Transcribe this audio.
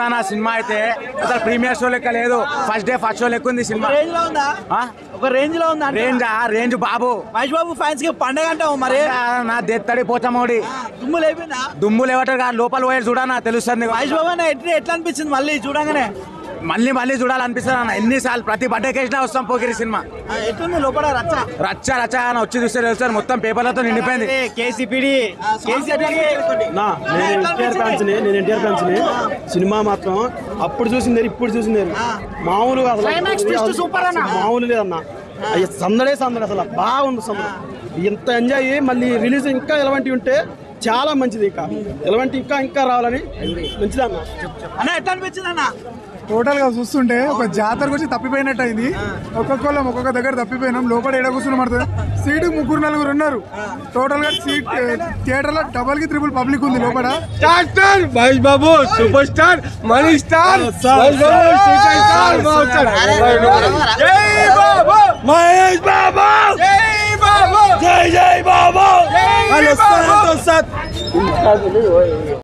ఉందన్న సినిమా అయితే అసలు ప్రీమియర్ షో లెక్క లేదు ఫస్ట్ డే ఫస్ట్ షో లెక్క ఉంది సినిమా రేంజ్ లో ఉందా ఆ? ఒక రేంజ్ లో ఉందా అంటే? Range range Babu Mahesh Babu fans కి పండగ అంటావు మరి నా దెత్తడి పోచమోడి దుమ్ము లేపిందా దుమ్ము లేవటారు కాదు లోపల పోయి చూడనా తెలుస్తుంది మహేష్ బాబు అన్న ఎట్లా ఎట్లా అనిపించింది మళ్ళీ చూడంగానే మళ్ళీ మళ్ళీ చూడాలనిపిస్తుంది అన్న ఎన్నిసార్లు ప్రతి బర్త్డే కేసినా వస్తాం పోకిరి సినిమా ఆ, ఎట్లుంది లోపల రచ్చ రచ్చ రచ్చ అని వచ్చి చూస్తే తెలుస్తారు మొత్తం పేపర్లతో నిండిపోయింది కేసీపీడి నా నేను ఎన్టీఆర్ ఫ్యాన్స్ ని నేను ఎన్టీఆర్ ఫ్యాన్స్ ని సినిమా మాత్రం అప్పుడు చూసింది ఇప్పుడు చూసింది మామూలుగా అసలు మామూలు లేదన్న అయ్య సందడే సందడి అసలు బాగుంది సందడి ఇంత ఎంజాయ్ మళ్ళీ రిలీజ్ ఇంకా ఎలాంటివి ఉంటే చాలా మంచిది ఇంకా ఎలాంటి ఇంకా ఇంకా రావాలని మంచిదన్న అన్న ఎట్లా అనిపించింది అన్న టోటల్ గా చూస్తుంటే ఒక జాతరకు వచ్చి తప్పిపోయినట్టు అయింది ఒక్కొక్కళ్ళం ఒక్కొక్క దగ్గర తప్పిపోయినాం లోపల ఎడ కూర్చుని పడుతుంది సీటు ముగ్గురు నలుగురు ఉన్నారు టోటల్ గా సీట్ థియేటర్ లో డబల్ కి త్రిపుల్ పబ్లిక్ ఉంది లోపల star Mahesh Babu super star మనీ star Mahesh Babu super star జై బాబు మహేష్ బాబు జై బాబు జై జై బాబు జై బాబు